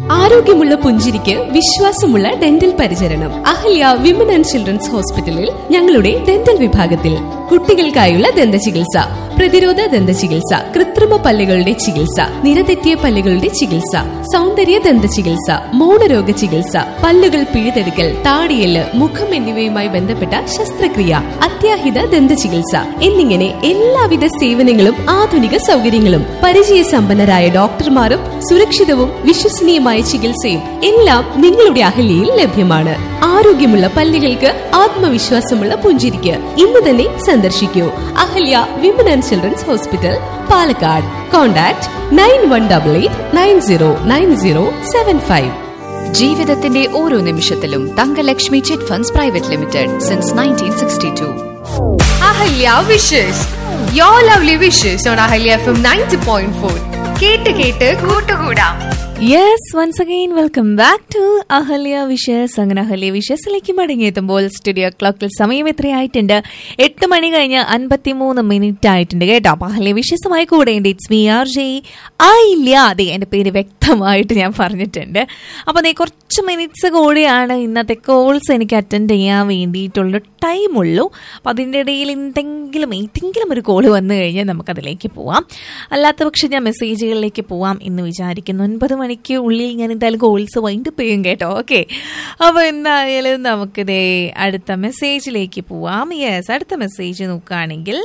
ആരോഗ്യമുള്ള പുഞ്ചിരിക്ക് വിശ്വാസമുള്ള ഡെന്റൽ പരിചരണം അഹല്യ വിമൻ ആൻഡ് ചിൽഡ്രൻസ് ഹോസ്പിറ്റലിൽ ഞങ്ങളുടെ ഡെന്റൽ വിഭാഗത്തിൽ കുട്ടികൾക്കായുള്ള ദന്ത ചികിത്സ പ്രതിരോധ ദന്ത ചികിത്സ കൃത്രിമ പല്ലുകളുടെ ചികിത്സ നിരതെറ്റിയ പല്ലുകളുടെ ചികിത്സ സൗന്ദര്യ ദന്ത ചികിത്സ മൗനരോഗ ചികിത്സ പല്ലുകൾ പിഴുതെടുക്കൽ താടിയല് മുഖം എന്നിവയുമായി ബന്ധപ്പെട്ട ശസ്ത്രക്രിയ അത്യാഹിത ദന്ത ചികിത്സ എന്നിങ്ങനെ എല്ലാവിധ സേവനങ്ങളും ആധുനിക സൗകര്യങ്ങളും പരിചയസമ്പന്നരായ ഡോക്ടർമാരും സുരക്ഷിതവും വിശ്വസനീയമായ ചികിത്സയും എല്ലാം നിങ്ങളുടെ അഹല്യയിൽ ലഭ്യമാണ് ആരോഗ്യമുള്ള പല്ലുകൾക്ക് ആത്മവിശ്വാസമുള്ള പുഞ്ചിരിക്ക് ഇന്ന് തന്നെ സന്ദർശിക്കൂ Ahalya women and children's hospital Palakkad contact nine one double eight nine zero nine zero seven five ജീവിതത്തിന്റെ ഓരോ നിമിഷത്തിലും Thankalakshmi chit funds private limited since nineteen sixty two Ahalya wishes your lovely wishes on Ahalya F M ninety point four കേട്ട് കേട്ട് കൂട്ടുകൂടാം yes once again welcome back to Ahalya wishes അങ്ങനെ Ahalya വിഷസിലേക്ക് മടങ്ങിയെത്തുമ്പോൾ studio ക്ലോക്കിൽ സമയം എത്രയായിട്ടുണ്ട് എട്ട് മണി കഴിഞ്ഞ് അൻപത്തിമൂന്ന് മിനിറ്റ് ആയിട്ടുണ്ട് കേട്ടോ അപ്പൊ അഹല്യ വിഷസുമായി കൂടെ ഉണ്ട് ഇറ്റ്സ് വി ആർ ജെ ആയില്ല അതെ എന്റെ പേര് വ്യക്തമായിട്ട് ഞാൻ പറഞ്ഞിട്ടുണ്ട് അപ്പൊ അതേ കുറച്ച് മിനിറ്റ്സ് കൂടിയാണ് ഇന്നത്തെ കോൾസ് എനിക്ക് അറ്റൻഡ് ചെയ്യാൻ വേണ്ടിയിട്ടുള്ള ടൈമുള്ളൂ അപ്പൊ അതിൻ്റെ ഇടയിൽ എന്തെങ്കിലും ഏതെങ്കിലും ഒരു കോള് വന്നു കഴിഞ്ഞാൽ നമുക്കതിലേക്ക് പോവാം അല്ലാത്ത പക്ഷെ ഞാൻ മെസ്സേജുകളിലേക്ക് പോവാം എന്ന് വിചാരിക്കുന്നു ഒൻപത് മണിക്ക് ഉള്ളിൽ ഞാൻ എന്തായാലും കോൾസ് വൈൻഡ് ചെയ്യും കേട്ടോ ഓക്കെ അപ്പോൾ എന്തായാലും നമുക്കിതേ അടുത്ത മെസ്സേജിലേക്ക് പോവാം യെസ് അടുത്ത മെസ്സേജ് നോക്കുകയാണെങ്കിൽ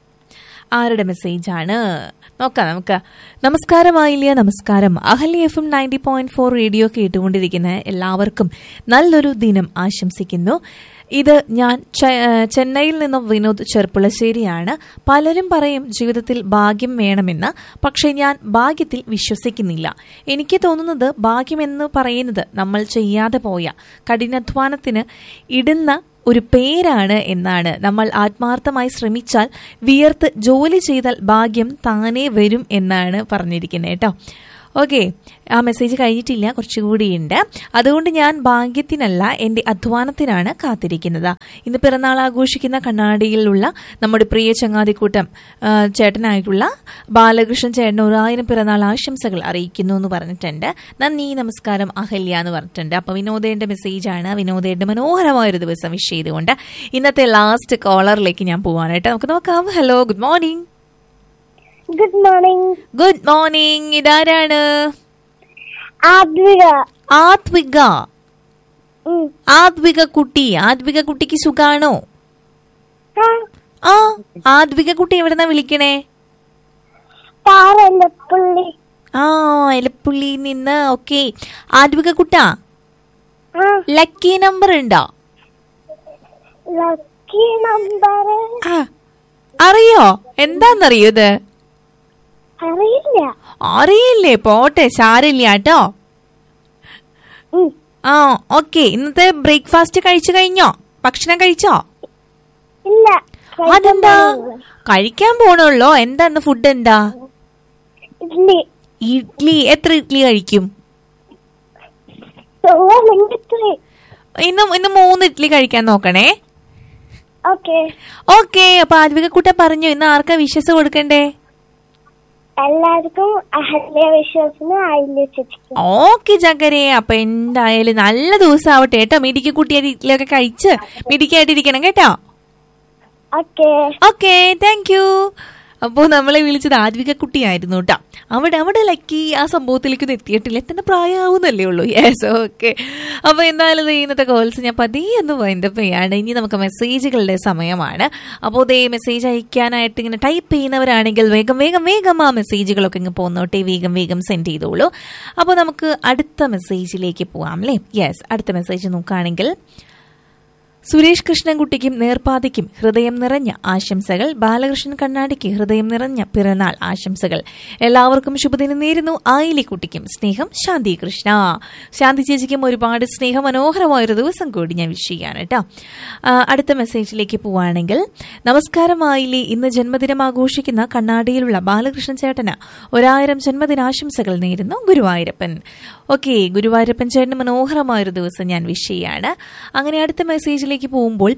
ആരുടെ മെസ്സേജാണ് നോക്കാം നമുക്ക് നമസ്കാരമായില്ല നമസ്കാരം Ahalya F M ninety point four radio കേട്ടുകൊണ്ടിരിക്കുന്ന എല്ലാവർക്കും നല്ലൊരു ദിനം ആശംസിക്കുന്നു ഇത് ഞാൻ ചെ- ചെന്നൈയിൽ നിന്നും വിനോദ് ചെർപ്പുളശ്ശേരിയാണ് പലരും പറയും ജീവിതത്തിൽ ഭാഗ്യം വേണമെന്ന് പക്ഷേ ഞാൻ ഭാഗ്യത്തിൽ വിശ്വസിക്കുന്നില്ല എനിക്ക് തോന്നുന്നത് ഭാഗ്യമെന്ന് പറയുന്നത് നമ്മൾ ചെയ്യാതെ പോയ കഠിനാധ്വാനത്തിന് ഇടുന്ന ഒരു പേരാണ് എന്നാണ് നമ്മൾ ആത്മാർത്ഥമായി ശ്രമിച്ചാൽ വിയർത്ത് ജോലി ചെയ്താൽ ഭാഗ്യം താനേ വരും എന്നാണ് പറഞ്ഞിരിക്കുന്നത് കേട്ടോ ഓക്കെ ആ മെസ്സേജ് കഴിഞ്ഞിട്ടില്ല കുറച്ചുകൂടിയുണ്ട് അതുകൊണ്ട് ഞാൻ ഭാഗ്യത്തിനല്ല എൻ്റെ അധ്വാനത്തിനാണ് കാത്തിരിക്കുന്നത് ഇന്ന് പിറന്നാൾ ആഘോഷിക്കുന്ന കണ്ണാടിയിലുള്ള നമ്മുടെ പ്രിയ ചങ്ങാതിക്കൂട്ടം ആ, ചേട്ടനായിട്ടുള്ള ബാലകൃഷ്ണൻ ചേട്ടൻ ഒരായിരം പിറന്നാൾ ആശംസകൾ അറിയിക്കുന്നു എന്ന് പറഞ്ഞിട്ടുണ്ട് നന്ദി നമസ്കാരം അഹല്യ എന്ന് പറഞ്ഞിട്ടുണ്ട് അപ്പൊ വിനോദേന്റെ മെസ്സേജാണ് വിനോദേന്റെ മനോഹരമായ ഒരു ദിവസം വിഷ് ചെയ്തുകൊണ്ട് ഇന്നത്തെ ലാസ്റ്റ് കോളറിലേക്ക് ഞാൻ പോവാനായിട്ട് നമുക്ക് നോക്കാം hello good morning good morning good morning ഇതാരാണ് ആദ്വിക ആത്വിക ഉം. ആത്വിക കുട്ടി ആത്വിക കുട്ടിക്ക് സുഖാണോ ആ, ആ ആത്വിക കുട്ടി എവിടെന്നാ വിളിക്കണേ പാറല്ലപ്പള്ളി ആ എലപ്പുള്ളി നിന്ന് ഓക്കെ ആത്വിക കുട്ടാ ആ ലക്കി നമ്പർ ഉണ്ടോ ലക്കി നമ്പർ ആ അറിയോ എന്താന്നറിയോ ഇത് അറിയില്ല അറിയില്ലേ പോട്ടെ സാരില്ല കേട്ടോ ഉം. ആ ഓക്കെ ഇന്നത്തെ ബ്രേക്ക്ഫാസ്റ്റ് കഴിച്ചു കഴിഞ്ഞോ ഭക്ഷണം കഴിച്ചോ ഇല്ല അതെന്താ കഴിക്കാൻ പോണുള്ളോ എന്താ ഇന്ന് ഫുഡ് എന്താ ഇഡ്ലി ഇഡ്ലി എത്ര ഇഡ്ലി കഴിക്കും മിനിറ്റ് ഇന്ന് ഇന്ന് മൂന്ന് ഇഡ്ലി കഴിക്കാൻ നോക്കണേ ഓക്കെ ഓക്കെ അപ്പൊ ആദ്വിക കൂട്ട പറഞ്ഞു ഇന്ന് ആർക്കാ വിശ്വസ് കൊടുക്കണ്ടേ എല്ലാവർക്കും അഹല്യ വിശ്വാസത്തിന് ആയില്ല ചേച്ചിക്ക് ഓക്കെ ചക്കരെ അപ്പൊ എന്തായാലും നല്ല ദിവസം ആവട്ടെ കേട്ടോ മിടിക്ക് കുട്ടിയുടെ ഇഡ്ഡലിയൊക്കെ കഴിച്ച് മിടിക്കായിട്ടിരിക്കണം കേട്ടോ ഓക്കെ ഓക്കെ താങ്ക് യു അപ്പോൾ നമ്മളെ വിളിച്ചത് ആദ്വിക കുട്ടിയായിരുന്നു കേട്ടോ അവിടെ അവിടെ ലക്കി ആ സംഭവത്തിലേക്ക് ഒന്നും എത്തിയിട്ടില്ല എത്തേണ്ട പ്രായമാവുന്നല്ലേ ഉള്ളൂ യെസ് ഓക്കെ അപ്പോൾ എന്തായാലും ദേ ഇന്നത്തെ കോൾസ് ഞാൻ പതിയെ ഒന്ന് വൈൻഡപ്പ് ചെയ്യാണ് ഇനി നമുക്ക് മെസ്സേജുകളുടെ സമയമാണ് അപ്പോൾ ദേ മെസ്സേജ് അയക്കാനായിട്ട് ഇങ്ങനെ ടൈപ്പ് ചെയ്യുന്നവരാണെങ്കിൽ വേഗം വേഗം വേഗം ആ മെസ്സേജുകളൊക്കെ ഇങ്ങ് പോന്നോട്ടെ വേഗം വേഗം സെൻഡ് ചെയ്തോളൂ അപ്പോൾ നമുക്ക് അടുത്ത മെസ്സേജിലേക്ക് പോവാം അല്ലേ യെസ് അടുത്ത മെസ്സേജ് നോക്കുകയാണെങ്കിൽ സുരേഷ് കൃഷ്ണൻകുട്ടിക്കും നേർപ്പാതയ്ക്കും ഹൃദയം നിറഞ്ഞ ആശംസകൾ ബാലകൃഷ്ണൻ കണ്ണാടിക്ക് ഹൃദയം നിറഞ്ഞ പിറന്നാൾ ആശംസകൾ എല്ലാവർക്കും ശുഭദിനം നേരുന്നു ആയിലിക്കുട്ടിക്കും സ്നേഹം ശാന്തി കൃഷ്ണ ശാന്തി ചേച്ചിക്കും ഒരുപാട് സ്നേഹ മനോഹരമായൊരു ദിവസം കൂടി ഞാൻ വിഷ് ചെയ്യാണ് കേട്ടോ ആ, അടുത്ത മെസ്സേജിലേക്ക് പോവുകയാണെങ്കിൽ നമസ്കാരം ആയിലി ഇന്ന് ജന്മദിനം ആഘോഷിക്കുന്ന കണ്ണാടിയിലുള്ള ബാലകൃഷ്ണൻ ചേട്ടന് ഒരായിരം ജന്മദിനാശംസകൾ നേരുന്നു ഗുരുവായൂരപ്പൻ ഓക്കെ ഗുരുവായൂരപ്പൻ ചേട്ടന് മനോഹരമായൊരു ദിവസം ഞാൻ വിഷ് ചെയ്യാണ് അങ്ങനെ അടുത്ത മെസ്സേജിലേക്ക് പോകുമ്പോൾ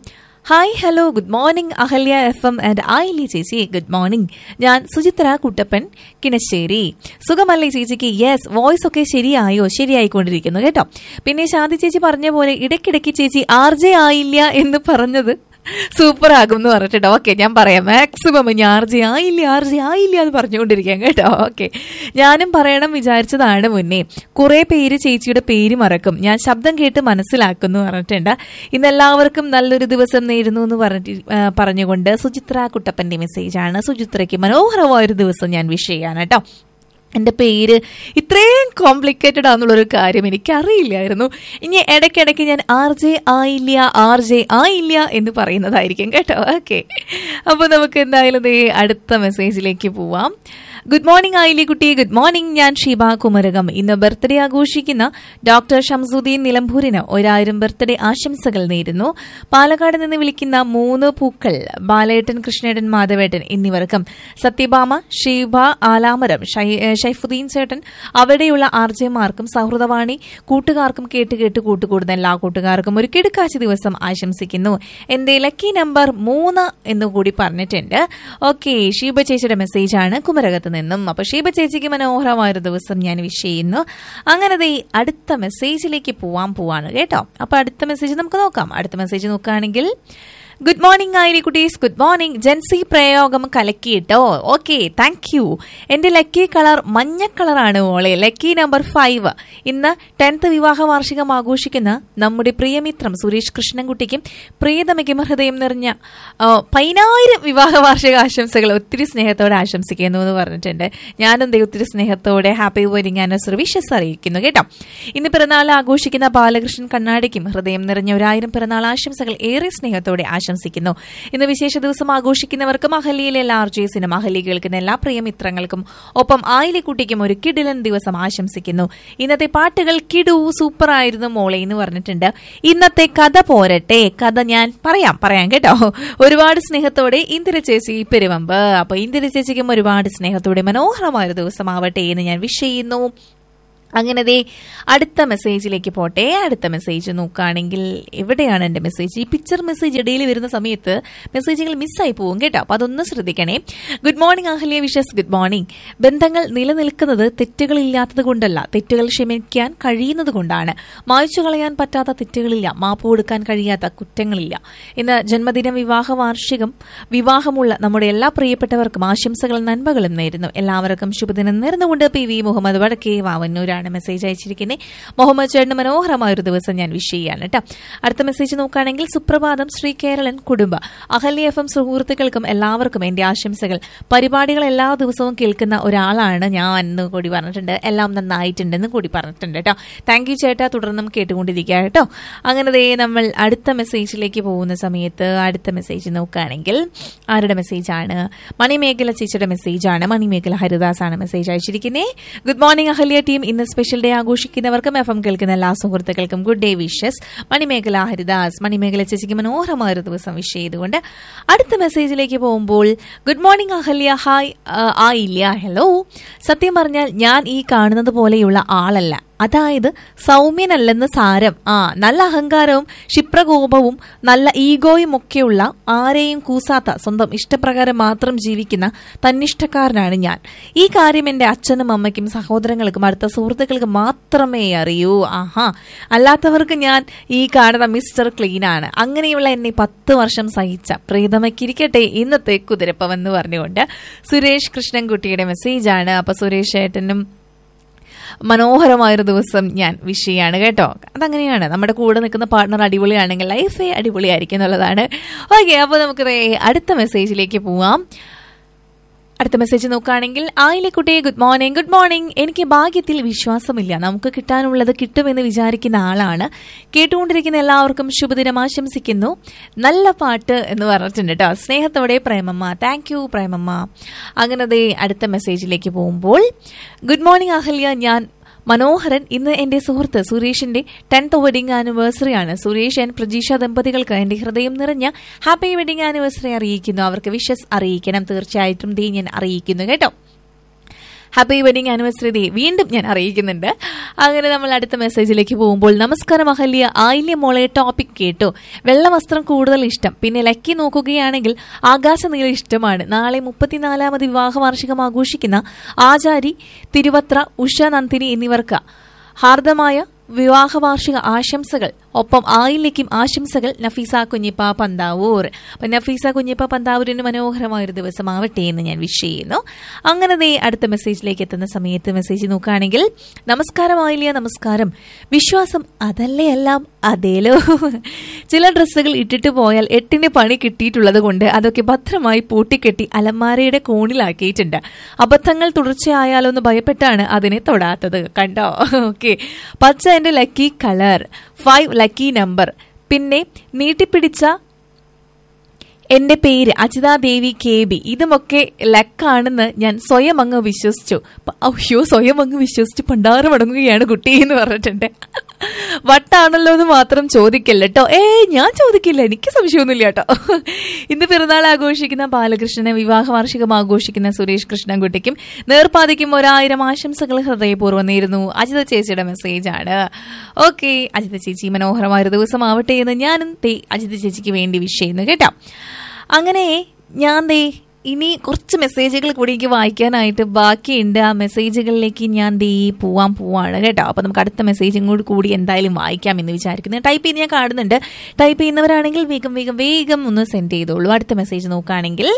hi hello good morning Ahalya F M and Ayili ചേച്ചി ഗുഡ് മോർണിംഗ് ഞാൻ സുചിത്ര കുട്ടപ്പൻ കിണശ്ശേരി സുഖമല്ലേ ചേച്ചിക്ക് യെസ് വോയിസ് ഒക്കെ ശരിയായോ ശരിയായിക്കൊണ്ടിരിക്കുന്നു കേട്ടോ പിന്നെ ശാന്തി ചേച്ചി പറഞ്ഞ പോലെ ഇടയ്ക്കിടയ്ക്ക് ചേച്ചി ആർ ജെ ആയില്ല എന്ന് പറഞ്ഞത് സൂപ്പർ ആകും എന്ന് പറഞ്ഞിട്ടുണ്ട് ഓക്കെ ഞാൻ പറയാം മാക്സിമം ഞാൻ ആർ ജെ ആയില്ല ആർ ജെ ആയില്ല എന്ന് പറഞ്ഞുകൊണ്ടിരിക്കാം കേട്ടോ ഓക്കെ ഞാനും പറയണം വിചാരിച്ചതാണ് മുന്നേ കുറെ പേര് ചേച്ചിയുടെ പേര് മറക്കും ഞാൻ ശബ്ദം കേട്ട് മനസ്സിലാക്കുന്നു പറഞ്ഞിട്ടുണ്ട് ഇന്ന് എല്ലാവർക്കും നല്ലൊരു ദിവസം നേരുന്നു എന്ന് പറഞ്ഞിട്ട് ആ, പറഞ്ഞുകൊണ്ട് സുചിത്ര കുട്ടപ്പന്റെ മെസ്സേജാണ് സുചിത്രയ്ക്ക് മനോഹരമായൊരു ദിവസം ഞാൻ വിഷ് ചെയ്യാൻ കേട്ടോ എൻ്റെ പേര് ഇത്രയും കോംപ്ലിക്കേറ്റഡ് ആണെന്നുള്ളൊരു കാര്യം എനിക്ക് അറിയില്ലായിരുന്നു ഇനി ഇടയ്ക്കിടയ്ക്ക് ഞാൻ ആർ ജെ ആയില്ല ആർ ജെ ആയില്ല എന്ന് പറയുന്നതായിരിക്കും കേട്ടോ ഓക്കെ അപ്പോൾ നമുക്ക് എന്തായാലും ദേ അടുത്ത മെസ്സേജിലേക്ക് പോവാം ഗുഡ് മോർണിംഗ് ആയില്ലേ കുട്ടി ഗുഡ് മോർണിംഗ് ഞാൻ ഷീബ കുമരകം ഇന്ന് ബർത്ത്ഡേ ആഘോഷിക്കുന്ന ഡോക്ടർ ഷംസുദ്ദീൻ നിലമ്പൂരിന് ഒരായിരം ബർത്ത്ഡേ ആശംസകൾ നേരുന്നു പാലക്കാട് നിന്ന് വിളിക്കുന്ന മൂന്ന് പൂക്കൾ ബാലേട്ടൻ കൃഷ്ണേട്ടൻ മാധവേട്ടൻ എന്നിവർക്കും സത്യഭാമ ഷീബ ആലാമരം ഷൈ- ഏ, ഷൈഫുദ്ദീൻ ചേട്ടൻ അവിടെയുള്ള ആർജയമാർക്കും സൗഹൃദവാണി കൂട്ടുകാർക്കും കേട്ട് കേട്ട് കൂട്ടുകൂടുന്ന എല്ലാ കൂട്ടുകാർക്കും ഒരു കിടുക്കാശി ദിവസം ആശംസിക്കുന്നു എന്റെ ലക്കി നമ്പർ മൂന്ന് എന്ന് കൂടി പറഞ്ഞിട്ടുണ്ട് ഓക്കെ ഷീബ ചേച്ചിയുടെ മെസ്സേജാണ് കുമരകത്ത് നിന്നും അപ്പൊ ഷീബ ചേച്ചിക്ക് മനോഹരമായൊരു ദിവസം ഞാൻ വിഷ് ചെയ്യുന്നു അങ്ങനെ ദേ അടുത്ത മെസ്സേജിലേക്ക് പോവാൻ പോവാണ് കേട്ടോ അപ്പൊ അടുത്ത മെസ്സേജ് നമുക്ക് നോക്കാം അടുത്ത മെസ്സേജ് നോക്കുകയാണെങ്കിൽ ഗുഡ് മോർണിംഗ് ആയിരി കുട്ടീസ് ഗുഡ് മോർണിംഗ് ജെൻസി പ്രയോഗം കലക്കിയിട്ടോ ഓക്കെ താങ്ക് യു എന്റെ ലക്കി കളർ മഞ്ഞ കളറാണ് മോളെ ലക്കി നമ്പർ ഫൈവ് ഇന്ന് ടെൻത്ത് വിവാഹ വാർഷികം ആഘോഷിക്കുന്ന നമ്മുടെ പ്രിയമിത്രം സുരേഷ് കൃഷ്ണൻകുട്ടിക്കും പ്രിയതമയ്ക്കും ഹൃദയം നിറഞ്ഞ ആ, പതിനായിരം വിവാഹ വാർഷിക ആശംസകൾ ഒത്തിരി സ്നേഹത്തോടെ ആശംസിക്കുന്നു എന്ന് പറഞ്ഞിട്ടുണ്ട് ഞാനും ദേ ഒത്തിരി സ്നേഹത്തോടെ ഹാപ്പി വെഡിങ് ആനിവേഴ്സറി വിഷസ് അറിയിക്കുന്നു കേട്ടോ ഇന്ന് പിറന്നാൾ ആഘോഷിക്കുന്ന ബാലകൃഷ്ണൻ കണ്ണാടിക്കും ഹൃദയം നിറഞ്ഞ ഒരായിരം പിറന്നാൾ ആശംസകൾ ഏറെ സ്നേഹത്തോടെ ആശംസിക്കുന്നു ഇന്ന് വിശേഷ ദിവസം ആഘോഷിക്കുന്നവർക്കും അഹല്യയിലെ എല്ലാ ആർജേസിനും അഹല്യ കേൾക്കുന്ന എല്ലാ പ്രിയമിത്രങ്ങൾക്കും ഒപ്പം ആയിലിക്കുട്ടിക്കും ഒരു കിടിലൻ ദിവസം ആശംസിക്കുന്നു ഇന്നത്തെ പാട്ടുകൾ കിടു സൂപ്പർ ആയിരുന്നു മോളെ എന്ന് പറഞ്ഞിട്ടുണ്ട് ഇന്നത്തെ കഥ പോരട്ടെ കഥ ഞാൻ പറയാം പറയാം കേട്ടോ ഒരുപാട് സ്നേഹത്തോടെ ഇന്ദിര ചേച്ചി പെരുവമ്പ് അപ്പൊ ഇന്ദിര ചേച്ചിക്കും ഒരുപാട് സ്നേഹത്തോടെ മനോഹരമായ ഒരു ദിവസമാവട്ടെ എന്ന് ഞാൻ വിഷ് ചെയ്യുന്നു അങ്ങനെ ദേ അടുത്ത മെസ്സേജിലേക്ക് പോട്ടെ അടുത്ത മെസ്സേജ് നോക്കുകയാണെങ്കിൽ എവിടെയാണ് എൻ്റെ മെസ്സേജ് ഈ പിക്ചർ മെസ്സേജ് ഇടയിൽ വരുന്ന സമയത്ത് മെസ്സേജുകൾ മിസ്സായി പോകും കേട്ടോ അപ്പോൾ അതൊന്ന് ശ്രദ്ധിക്കണേ good morning Ahalya wishes good morning ബന്ധങ്ങൾ നിലനിൽക്കുന്നത് തെറ്റുകളില്ലാത്തത് കൊണ്ടല്ല തെറ്റുകൾ ക്ഷമിക്കാൻ കഴിയുന്നത് കൊണ്ടാണ് മായ്ച്ചു കളയാൻ പറ്റാത്ത തെറ്റുകളില്ല മാപ്പ് കൊടുക്കാൻ കഴിയാത്ത കുറ്റങ്ങളില്ല ഇന്ന് ജന്മദിനം വിവാഹ വാർഷികം വിവാഹമുള്ള നമ്മുടെ എല്ലാ പ്രിയപ്പെട്ടവർക്കും ആശംസകളും നന്മകളും നേരുന്നു എല്ലാവർക്കും ശുഭദിനം നേർന്നുകൊണ്ട് പി വി മുഹമ്മദ് വടക്കേ വാവന്നൂരാണ് മെസ്സേജ് അയച്ചിരിക്കുന്നത് മുഹമ്മദ് ചേട്ടന് മനോഹരമായ ഒരു ദിവസം ഞാൻ വിഷ് ചെയ്യാണ് കേട്ടോ അടുത്ത മെസ്സേജ് നോക്കുകയാണെങ്കിൽ സുപ്രഭാതം ശ്രീ കേരളൻ കുടുംബ അഹല്യ എഫ് എം സുഹൃത്തുക്കൾക്കും എല്ലാവർക്കും എന്റെ ആശംസകൾ പരിപാടികൾ എല്ലാ ദിവസവും കേൾക്കുന്ന ഒരാളാണ് ഞാൻ എന്ന് കൂടി പറഞ്ഞിട്ടുണ്ട് എല്ലാം നന്നായിട്ടുണ്ടെന്ന് കൂടി പറഞ്ഞിട്ടുണ്ട് കേട്ടോ താങ്ക് യു ചേട്ടാ തുടർന്നും കേട്ടുകൊണ്ടിരിക്കുക കേട്ടോ അങ്ങനെ ദേ നമ്മൾ അടുത്ത മെസ്സേജിലേക്ക് പോകുന്ന സമയത്ത് അടുത്ത മെസ്സേജ് നോക്കുകയാണെങ്കിൽ ആരുടെ മെസ്സേജാണ് മണിമേഖല ചേച്ചിയുടെ മെസ്സേജാണ് മണിമേഖല ഹരിദാസ് ആണ് മെസ്സേജ് അയച്ചിരിക്കുന്നത് ഗുഡ് മോർണിംഗ് അഹല്യ ടീം ഇന്ന് സ്പെഷ്യൽ ഡേ ആഘോഷിക്കുന്നവർക്കും എഫ് എം കേൾക്കുന്ന എല്ലാ സുഹൃത്തുക്കൾക്കും good day wishes Manimekhala Haridas Manimekhala ചേച്ചിക്ക് മനോഹരമായ ഒരു ദിവസം വിഷ് ചെയ്തുകൊണ്ട് അടുത്ത മെസ്സേജിലേക്ക് പോകുമ്പോൾ ഗുഡ് മോർണിംഗ് അഹല്യ ഹായ് ആ, ആയില്ല ഹലോ സത്യം പറഞ്ഞാൽ ഞാൻ ഈ കാണുന്നത് പോലെയുള്ള ആളല്ല അതായത് സൗമ്യനല്ലെന്ന് സാരം ആ നല്ല അഹങ്കാരവും ക്ഷിപ്രകോപവും നല്ല ഈഗോയും ഒക്കെയുള്ള ആരെയും കൂസാത്ത സ്വന്തം ഇഷ്ടപ്രകാരം മാത്രം ജീവിക്കുന്ന തന്നിഷ്ടക്കാരനാണ് ഞാൻ ഈ കാര്യം എൻ്റെ അച്ഛനും അമ്മയ്ക്കും സഹോദരങ്ങൾക്കും അടുത്ത സുഹൃത്തുക്കൾക്കും മാത്രമേ അറിയൂ ആഹാ അല്ലാത്തവർക്ക് ഞാൻ ഈ കാണുന്ന മിസ്റ്റർ ക്ലീൻ ആണ് അങ്ങനെയുള്ള എന്നെ പത്ത് വർഷം സഹിച്ച പ്രീതമയ്ക്കിരിക്കട്ടെ ഇന്നത്തെ കുതിരപ്പമെന്ന് പറഞ്ഞുകൊണ്ട് സുരേഷ് കൃഷ്ണൻകുട്ടിയുടെ മെസ്സേജാണ് അപ്പൊ സുരേഷ് ഏട്ടനും മനോഹരമായൊരു ദിവസം ഞാൻ വിഷ് ചെയ്യാണ് കേട്ടോ അതങ്ങനെയാണ് നമ്മുടെ കൂടെ നിൽക്കുന്ന പാർട്ണർ അടിപൊളിയാണെങ്കിൽ ലൈഫേ അടിപൊളിയായിരിക്കും എന്നുള്ളതാണ് ഓക്കെ അപ്പോൾ നമുക്ക് ദേ അടുത്ത മെസ്സേജിലേക്ക് പോവാം അടുത്ത മെസ്സേജ് നോക്കുകയാണെങ്കിൽ ആയിലെക്കുട്ടിയെ ഗുഡ് മോർണിംഗ് ഗുഡ് മോർണിംഗ് എനിക്ക് ഭാഗ്യത്തിൽ വിശ്വാസമില്ല നമുക്ക് കിട്ടാനുള്ളത് കിട്ടുമെന്ന് വിചാരിക്കുന്ന ആളാണ് കേട്ടുകൊണ്ടിരിക്കുന്ന എല്ലാവർക്കും ശുഭദിനം ആശംസിക്കുന്നു നല്ല പാട്ട് എന്ന് പറഞ്ഞിട്ടുണ്ട് കേട്ടോ സ്നേഹത്തോടെ പ്രേമമ്മ താങ്ക് യു പ്രേമമ്മ അങ്ങനെ ദേ അടുത്ത മെസ്സേജിലേക്ക് പോകുമ്പോൾ ഗുഡ് മോർണിംഗ് അഹല്യ ഞാൻ മനോഹരൻ ഇന്ന് എന്റെ സുഹൃത്ത് സുരേഷിന്റെ ടെൻത്ത് വെഡിങ് ആനിവേഴ്സറി ആണ് സുരേഷ് ആൻഡ് പ്രജീഷ ദമ്പതികൾക്ക് എന്റെ ഹൃദയം നിറഞ്ഞ ഹാപ്പി വെഡിങ് ആനിവേഴ്സറി അറിയിക്കുന്നു അവർക്ക് വിഷസ് അറിയിക്കണം തീർച്ചയായിട്ടും ദേ ഞാൻ അറിയിക്കുന്നു കേട്ടോ ഹാപ്പി വെഡിങ് ആനിവേഴ്സറി ഡേ വീണ്ടും ഞാൻ അറിയിക്കുന്നുണ്ട് അങ്ങനെ നമ്മൾ അടുത്ത മെസ്സേജിലേക്ക് പോകുമ്പോൾ നമസ്കാരം അഹല്യ ആയില്യ മോളെ ടോപ്പിക് കേട്ടു വെള്ള വസ്ത്രം കൂടുതൽ ഇഷ്ടം പിന്നെ ലക്കി നോക്കുകയാണെങ്കിൽ ആകാശനീല ഇഷ്ടമാണ് നാളെ മുപ്പത്തിനാലാമത് വിവാഹ വാർഷികം ആഘോഷിക്കുന്ന ആചാരി തിരുവത്ര ഉഷ നന്ദിനി എന്നിവർക്ക് ഹാർദമായ വിവാഹ വാർഷിക ആശംസകൾ ഒപ്പം ആയില്യക്കും ആശംസകൾ നഫീസ കുഞ്ഞിപ്പ പന്താവൂർ അപ്പൊ നഫീസ കുഞ്ഞിപ്പ പന്താവൂരിന് മനോഹരമായ ഒരു ദിവസമാവട്ടെ എന്ന് ഞാൻ വിഷ് ചെയ്യുന്നു അങ്ങനെ ദേ അടുത്ത മെസ്സേജിലേക്ക് എത്തുന്ന സമയത്ത് മെസ്സേജ് നോക്കുകയാണെങ്കിൽ നമസ്കാരം ആയില്യ നമസ്കാരം വിശ്വാസം അതല്ലേ എല്ലാം അതേലോ ചില ഡ്രസ്സുകൾ ഇട്ടിട്ട് പോയാൽ എട്ടിന് പണി കിട്ടിയിട്ടുള്ളത് കൊണ്ട് അതൊക്കെ ഭദ്രമായി പൂട്ടിക്കെട്ടി അലമാരയുടെ കോണിലാക്കിയിട്ടുണ്ട് അബദ്ധങ്ങൾ തുടർച്ചയായാലോ എന്ന് ഭയപ്പെട്ടാണ് അതിനെ തൊടാത്തത് കണ്ടോ ഓക്കെ പച്ച എന്റെ lucky colour five lucky number പിന്നെ നീട്ടിപ്പിടിച്ച എന്റെ പേര് അജിതാദേവി കെ ബി ഇതുമൊക്കെ ലക്കാണെന്ന് ഞാൻ സ്വയം അങ്ങ് വിശ്വസിച്ചു പ- അയ്യോ സ്വയം അങ്ങ് വിശ്വസിച്ച് പണ്ടാറ് മടങ്ങുകയാണ് കുട്ടി എന്ന് പറഞ്ഞിട്ടുണ്ട് വട്ടാണല്ലോ എന്ന് മാത്രം ചോദിക്കല്ല കേട്ടോ ഏ ഞാൻ ചോദിക്കില്ല എനിക്ക് സംശയമൊന്നുമില്ല കേട്ടോ ഇന്ന് പിറന്നാൾ ആഘോഷിക്കുന്ന ബാലകൃഷ്ണനെ വിവാഹ വാർഷികം ആഘോഷിക്കുന്ന സുരേഷ് കൃഷ്ണൻകുട്ടിക്കും നേർപ്പാതയ്ക്കും ഒരായിരം ആശംസകൾ ഹൃദയപൂർവ്വം നേരുന്നു അജിത ചേച്ചിയുടെ മെസ്സേജാണ് ഓക്കെ അജിത ചേച്ചി മനോഹരമായ ഒരു ദിവസം ആവട്ടെ എന്ന് ഞാനും ദേ അജിത ചേച്ചിക്ക് വേണ്ടി വിഷ് ചെയ്യുന്നു കേട്ടോ അങ്ങനെ ഞാൻ ദേ ഇനി കുറച്ച് മെസ്സേജുകൾ കൂടി എനിക്ക് വായിക്കാനായിട്ട് ബാക്കിയുണ്ട് ആ മെസ്സേജുകളിലേക്ക് ഞാൻ ദേ പോവാൻ പോവാണ് കേട്ടോ അപ്പൊ നമുക്ക് അടുത്ത മെസ്സേജും കൂടി കൂടി എന്തായാലും വായിക്കാം എന്ന് വിചാരിക്കുന്നു ടൈപ്പ് ചെയ്ത് ഞാൻ കാണുന്നുണ്ട് ടൈപ്പ് ചെയ്യുന്നവരാണെങ്കിൽ വേഗം വേഗം വേഗം ഒന്ന് സെൻഡ് ചെയ്തോളൂ അടുത്ത മെസ്സേജ് നോക്കുകയാണെങ്കിൽ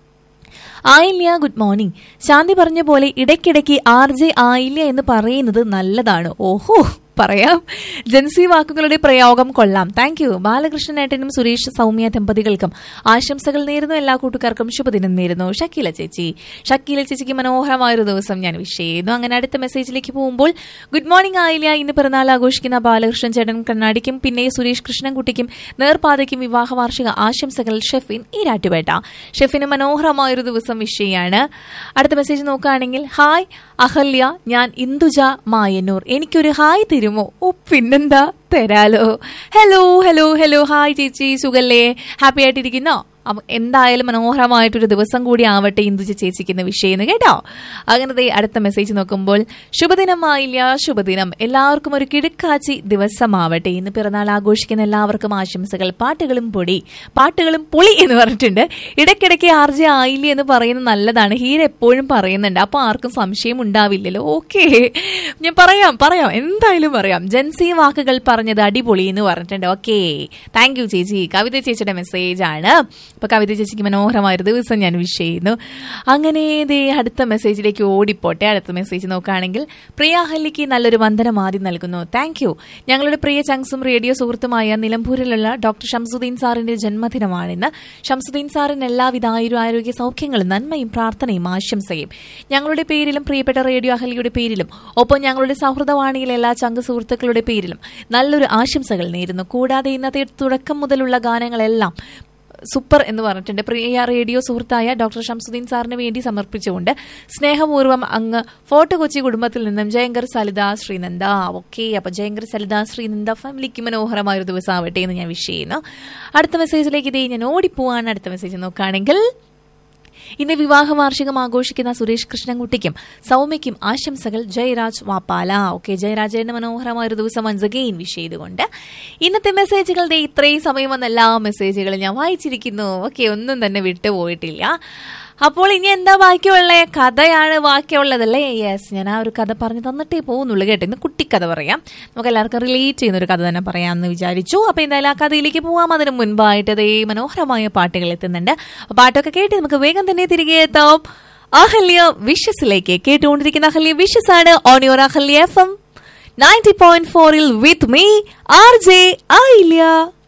ആയില്യ ഗുഡ് മോർണിംഗ് ശാന്തി പറഞ്ഞ പോലെ ഇടയ്ക്കിടയ്ക്ക് ആർ ജെ ആയില്യ എന്ന് പറയുന്നത് നല്ലതാണ് ഓഹോ പറയാം ജൻസി വാക്കുകളുടെ പ്രയോഗം കൊള്ളാം താങ്ക് യു ബാലകൃഷ്ണനേട്ടനും സുരേഷ് സൗമ്യ ദമ്പതികൾക്കും ആശംസകൾ നേരുന്നു എല്ലാ കൂട്ടുകാർക്കും ശുഭദിനം നേരുന്നു ഷക്കീല ചേച്ചി ഷക്കീല ചേച്ചിക്ക് മനോഹരമായ ഒരു ദിവസം ഞാൻ വിഷ് ചെയ്യുന്നു അങ്ങനെ അടുത്ത മെസ്സേജിലേക്ക് പോകുമ്പോൾ ഗുഡ് മോർണിംഗ് ആയില്യ ഇന്ന് പിറന്നാൾ ആഘോഷിക്കുന്ന ബാലകൃഷ്ണൻ ചേട്ടൻ കണ്ണാടിക്കും പിന്നെ സുരേഷ് കൃഷ്ണൻകുട്ടിക്കും നേർപാതയ്ക്കും വിവാഹ വാർഷിക ആശംസകൾ ഷെഫിൻ ഈരാറ്റുപേട്ട ഷെഫിന് മനോഹരമായ ഒരു ദിവസം വിഷ് ചെയ്യാണ് അടുത്ത മെസ്സേജ് നോക്കുകയാണെങ്കിൽ ഹായ് അഹല്യ ഞാൻ ഇന്ദുജ മായന്നൂർ എനിക്കൊരു ഹായ് തരുമോ ഓ പിന്നെന്താ തരാലോ ഹലോ ഹലോ ഹലോ ഹായ് ചേച്ചി സുഖല്ലേ ഹാപ്പി ആയിട്ടിരിക്കുന്നോ അപ്പൊ എന്തായാലും മനോഹരമായിട്ടൊരു ദിവസം കൂടി ആവട്ടെ ഇന്ദുജ ചേച്ചിക്ക് ഇന്ന് വിഷയം കേട്ടോ അങ്ങനെ ദേ അടുത്ത മെസ്സേജ് നോക്കുമ്പോൾ ശുഭദിനമായില്ല ശുഭദിനം എല്ലാവർക്കും ഒരു കിടുക്കാച്ചി ദിവസമാവട്ടെ ഇന്ന് പിറന്നാൾ ആഘോഷിക്കുന്ന എല്ലാവർക്കും ആശംസകൾ പാട്ടുകളും പൊടി പാട്ടുകളും പൊളി എന്ന് പറഞ്ഞിട്ടുണ്ട് ഇടയ്ക്കിടയ്ക്ക് ആർ ജെ ആയില്ല എന്ന് പറയുന്നത് നല്ലതാണ് ഹീര എപ്പോഴും പറയുന്നുണ്ട് അപ്പൊ ആർക്കും സംശയം ഉണ്ടാവില്ലല്ലോ ഓക്കെ ഞാൻ പറയാം പറയാം എന്തായാലും പറയാം ജൻസി വാക്കുകൾ പറഞ്ഞത് അടിപൊളി എന്ന് പറഞ്ഞിട്ടുണ്ട് ഓക്കെ താങ്ക് യു ചേച്ചി കവിത ചേച്ചിയുടെ മെസ്സേജ് ആണ് അപ്പൊ കവിത ചേച്ചിക്ക് മനോഹരമായ ഒരു ദിവസം ഞാൻ വിഷ് ചെയ്യുന്നു അങ്ങനെ ദേ അടുത്ത മെസ്സേജിലേക്ക് ഓടിപ്പോട്ടെ അടുത്ത മെസ്സേജ് നോക്കുകയാണെങ്കിൽ പ്രിയ ഹല്ലിക്ക് നല്ലൊരു വന്ദനം ആദ്യം നൽകുന്നു താങ്ക് യു ഞങ്ങളുടെ പ്രിയ ചങ്സും റേഡിയോ സുഹൃത്തുമായ നിലമ്പൂരിലുള്ള ഡോക്ടർ ഷംസുദ്ദീൻ സാറിന്റെ ജന്മദിനമാണിന്ന് ഷംസുദ്ദീൻ സാറിന് എല്ലാവിധ ആയുര ആരോഗ്യ സൗഖ്യങ്ങളും നന്മയും പ്രാർത്ഥനയും ആശംസയും ഞങ്ങളുടെ പേരിലും പ്രിയപ്പെട്ട റേഡിയോ അഹലിയുടെ പേരിലും ഒപ്പം ഞങ്ങളുടെ സൗഹൃദവാണിയിലെ എല്ലാ ചങ്ക് സുഹൃത്തുക്കളുടെ പേരിലും നല്ലൊരു ആശംസകൾ നേരുന്നു കൂടാതെ ഇന്നത്തെ തുടക്കം മുതലുള്ള ഗാനങ്ങളെല്ലാം സൂപ്പർ എന്ന് പറഞ്ഞിട്ടുണ്ട് പ്രിയ റേഡിയോ സുഹൃത്തായ ഡോക്ടർ ഷംസുദ്ദീൻ സാറിന് വേണ്ടി സമർപ്പിച്ചുകൊണ്ട് സ്നേഹപൂർവ്വം അങ്ങ് ഫോർട്ട് കൊച്ചി കുടുംബത്തിൽ നിന്നും ജയങ്കർ സലിത ശ്രീനന്ദ ഓക്കെ അപ്പൊ ജയങ്കർ സലിത ശ്രീനന്ദ ഫാമിലിക്ക് മനോഹരമായ ഒരു ദിവസം ആവട്ടെ എന്ന് ഞാൻ വിഷ് ചെയ്യുന്നു അടുത്ത മെസ്സേജിലേക്ക് ഇതേ ഞാൻ ഓടിപ്പോവാണ് അടുത്ത മെസ്സേജ് നോക്കുകയാണെങ്കിൽ ഇന്ന് വിവാഹ വാർഷികം ആഘോഷിക്കുന്ന സുരേഷ് കൃഷ്ണൻകുട്ടിക്കും സൗമ്യയ്ക്കും ആശംസകൾ ജയരാജ് വാപ്പാല ഓക്കെ ജയരാജേന്റെ മനോഹരമായ ഒരു ദിവസം വൺസ് അഗെയിൻ വിഷ് ചെയ്തുകൊണ്ട് ഇന്നത്തെ മെസ്സേജുകളുടെ ഇത്രയും സമയം വന്ന എല്ലാ മെസ്സേജുകളും ഞാൻ വായിച്ചിരിക്കുന്നു ഓക്കെ ഒന്നും തന്നെ വിട്ടുപോയിട്ടില്ല അപ്പോൾ ഇനി എന്താ ബാക്കിയുള്ളത് കഥയാണ് ബാക്കിയുള്ളതല്ലേ യെസ് ഞാൻ ആ ഒരു കഥ പറഞ്ഞു തന്നിട്ടേ പോകുന്നുള്ളൂ കേട്ടോ ഇന്ന് കുട്ടിക്കഥ പറയാം നമുക്ക് എല്ലാവർക്കും റിലേറ്റ് ചെയ്യുന്ന ഒരു കഥ തന്നെ പറയാമെന്ന് വിചാരിച്ചു അപ്പൊ എന്തായാലും ആ കഥയിലേക്ക് പോവാം അതിന് മുൻപായിട്ട് അതേ മനോഹരമായ പാട്ടുകൾ എത്തുന്നുണ്ട് അപ്പൊ പാട്ടൊക്കെ കേട്ട് നമുക്ക് വേഗം തന്നെ തിരികെ എത്താം അഹല്യ വിഷസിലേക്ക് കേട്ടുകൊണ്ടിരിക്കുന്ന അഹല്യ വിഷസ് ആണ് on your Ahalya F M ninety point ഫോറിൽ വിത്ത് മീ ആർ ജെ ആയില്യ